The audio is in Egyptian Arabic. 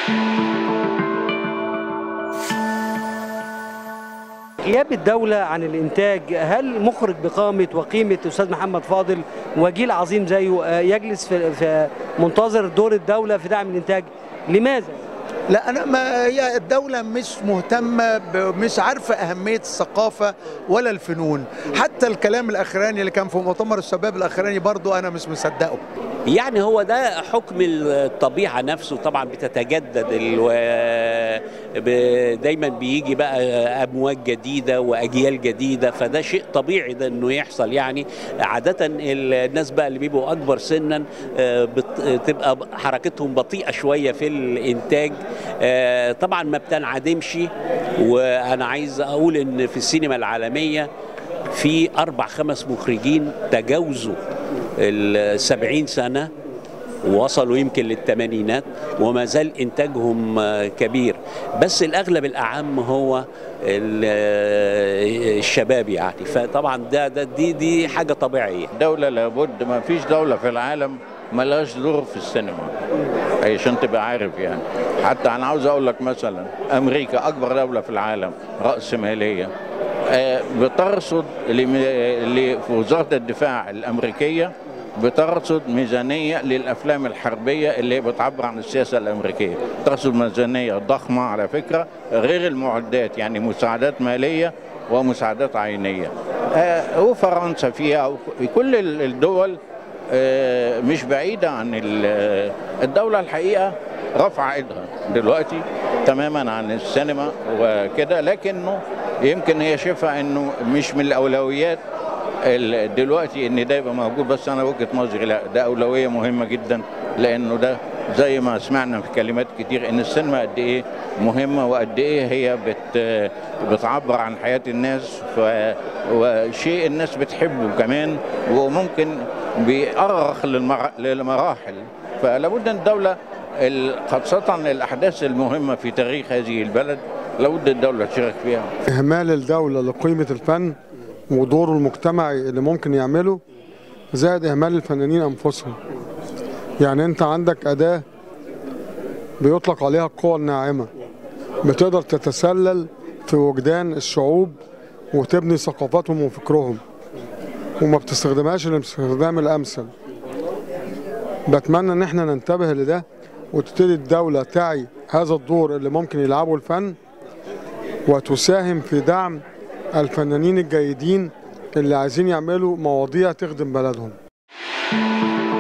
غياب الدولة عن الإنتاج هل مخرج بقامة وقيمة أستاذ محمد فاضل وجيل عظيم زيه آه، يجلس في, في منتظر دور الدولة في دعم الإنتاج لماذا؟ لا انا ما هي الدوله مش مهتمه ب- مش عارفه اهميه الثقافه ولا الفنون حتى الكلام الاخراني اللي كان في مؤتمر الشباب الاخراني برضو انا مش مصدقه يعني هو ده حكم الطبيعة نفسه طبعا بتتجدد ال- ب- دايما بيجي بقى أمواج جديدة وأجيال جديدة فده شيء طبيعي ده إنه يحصل يعني عادة الناس بقى اللي بيبقوا أكبر سنا آه، بت- تبقى حركتهم بطيئة شوية في الإنتاج آه، طبعا ما بتنعدمش وأنا عايز أقول إن في السينما العالمية في أربع خمس مخرجين تجاوزوا السبعين سنة وصلوا يمكن للثمانينات وما زال إنتاجهم آه، كبير بس الأغلب الأعم هو ال- آه، الشباب يعني فطبعا ده, ده دي دي حاجة طبيعية دولة لابد ما فيش دولة في العالم ملهاش دور في السينما عشان تبقى عارف يعني حتى انا عاوز اقول لك مثلا امريكا اكبر دولة في العالم رأس مالية آه، بترصد لم- ل- في وزارة الدفاع الامريكية بترصد ميزانية للأفلام الحربية اللي بتعبر عن السياسة الأمريكية ترصد ميزانية ضخمة على فكرة غير المعدات يعني مساعدات مالية ومساعدات عينية آه، وفرنسا فيها وك- كل ال- الدول آه، مش بعيدة عن ال- الدولة الحقيقة رفع ايدها دلوقتي تماما عن السينما وكده لكنه يمكن هي شايفة انه مش من الاولويات ال- دلوقتي ان ده يبقى موجود بس انا وجهة نظري لا ده اولوية مهمة جدا لانه ده زي ما سمعنا في كلمات كتير ان السينما قد ايه مهمة وقد ايه هي بت بتعبر عن حياة الناس ف وشيء الناس بتحبه كمان وممكن بيأرخ للمر... للمراحل فلابد ان الدولة ال- خاصة الأحداث المهمة في تاريخ هذه البلد لابد الدولة تشارك فيها إهمال الدولة لقيمة الفن ودوره المجتمعي اللي ممكن يعمله زائد إهمال الفنانين أنفسهم يعني أنت عندك أداة بيطلق عليها القوى الناعمة بتقدر تتسلل في وجدان الشعوب وتبني ثقافتهم وفكرهم وما بتستخدمهاش إلا باستخدام الأمثل بتمنى إن احنا ننتبه لده وتبتدي الدولة تعي هذا الدور اللي ممكن يلعبه الفن وتساهم في دعم الفنانين الجيدين اللي عايزين يعملوا مواضيع تخدم بلدهم